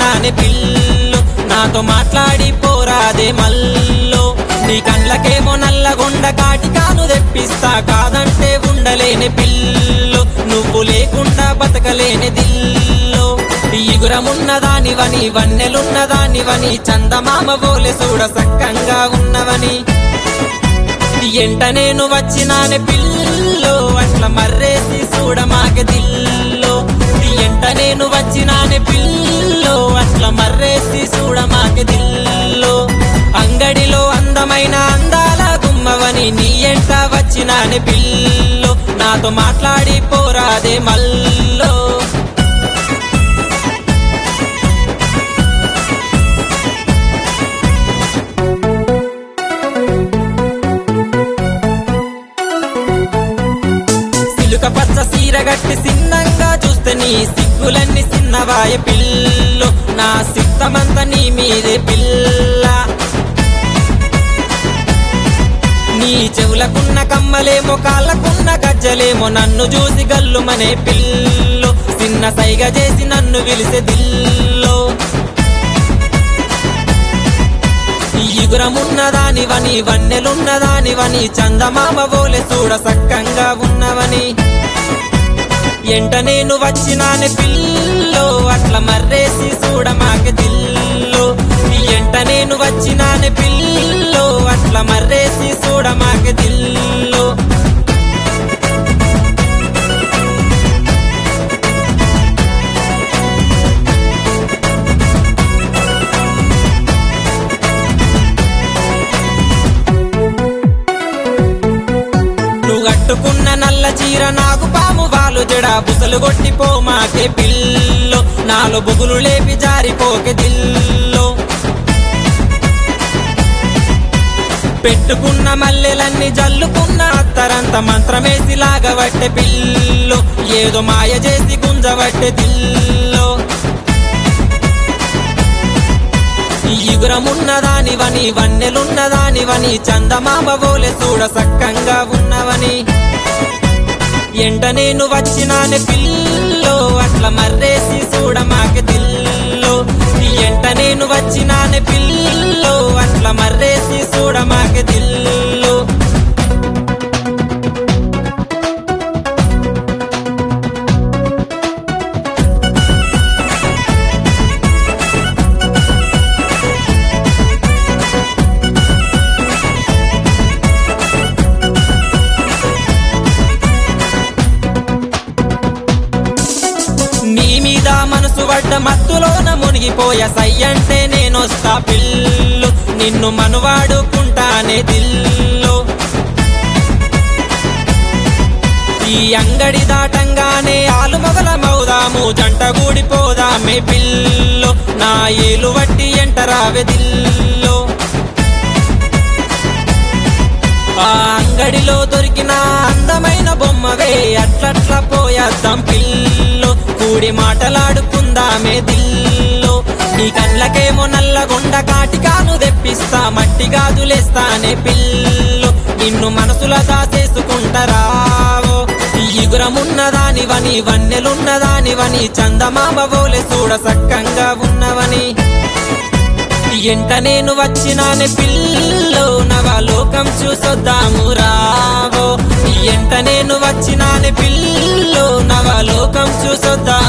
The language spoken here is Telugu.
వచ్చినానే పిల్లు నాతో మాట్లాడి పోరాదే మల్లో నీ కండ్లకేమో నల్లగొండ కాటి కాను తెప్పిస్తా కాదంటే ఉండలేని పిల్లు నువ్వు లేకుండా బతకలేని దిల్లో ఈగురమున్నదానివని వన్నెలున్నదానివని చందమామ బోలె చూడ సక్కంగా ఉన్నవని ఎంట నేను వచ్చినానే పిల్లో అట్ల మర్రేసి చూడమాక దిల్లో ఎంట నేను వచ్చినానే పిల్లో అట్ల మర్రేసి చూడమాక దిల్లో అంగడిలో అందమైన అందాల గుమ్మవని నీ ఎంట వచ్చినానే పిల్లో నాతో మాట్లాడి పోరాదే మల్లో సిలుక పచ్చ సీర గట్టి సిన్నంగా చూస్తే నీ సిగ్గులన్నీ సిన్నవాయ పిల్లు నా సిద్ధమంతా నీ మీదే పిల్ల నీ చెవులకున్న కమ్మలేమో కాళ్ళకున్న గజ్జలేమో నన్ను చూసి గల్లుమనే పిల్లు చిన్న సైగ చేసి నన్ను విలిసే దిల్లో ఈగురమున్నదానివని వన్నెలున్నదానివని చందమామ బోలె చూడ సక్కంగా ఉన్నవని ఎంట నేను వచ్చినాని పిల్లో అట్ల మర్రేసి చూడమాక దిల్లో ఎంట నేను వచ్చినాని పిల్లో అట్ల మర్రేసి చూడమాక దిల్లో నువ్వు కట్టుకున్న నల్ల చీర నాకు పాము వాలు జడ బుసలు కొట్టిపో మాకే పిల్లో నాలో బుగులు లేపి జారిపోకే దిల్లో పెట్టుకున్న మల్లెలన్నీ జల్లుకున్న అత్తరంత మంత్రమేసి లాగబట్టే పిల్లో ఏదో మాయ చేసి గుంజబట్టే దిల్లో ఈగురమున్నదానివని వన్నెలున్నదానివని చందమామ బోలె చూడ సక్కంగా ఉన్నవని ఎంట నేను వచ్చినాని పిల్లో అట్ల మర్రేసి చూడమాక దిల్లో ఎంట నేను వచ్చినాని పిల్లో అట్ల మర్రేసి చూడమాక దిల్లో నీ మీద మనసు పడ్డ మత్తులోన మునిగిపోయా సయ్యంటే నేనొస్తా పిల్లు నిన్ను మనువాడుకుంటానే దిల్లో ఈ అంగడి దాటంగానే ఆలు మొగల మౌదాము జంట గూడిపోదామే పిల్లో నా ఏలు వట్టి ఎంటరావె దిల్లో ఆ అంగడిలో దొరికిన అందమైన బొమ్మవే అట్లట్ల పోయేద్దాం పిల్లో కూడి మాటలాడుకుందామే దిల్లో నీ కళ్ళకేమో నల్లగొండ కాటికాను తెప్పిస్తా మట్టి గాజులేస్తానే పిల్లో నిన్ను మనసుల దాచేసుకుంటరావో ఈగురమున్నదానివని వన్నెలున్నదానివని చందమామ బోలె చూడ సక్కంగా ఉన్నవని ఎంట నేను వచ్చినానే పిల్లో నవలోకం చూసొద్దాము రావో ఎంట నేను వచ్చినానే పిల్లో నవలోకం చూసొద్దాము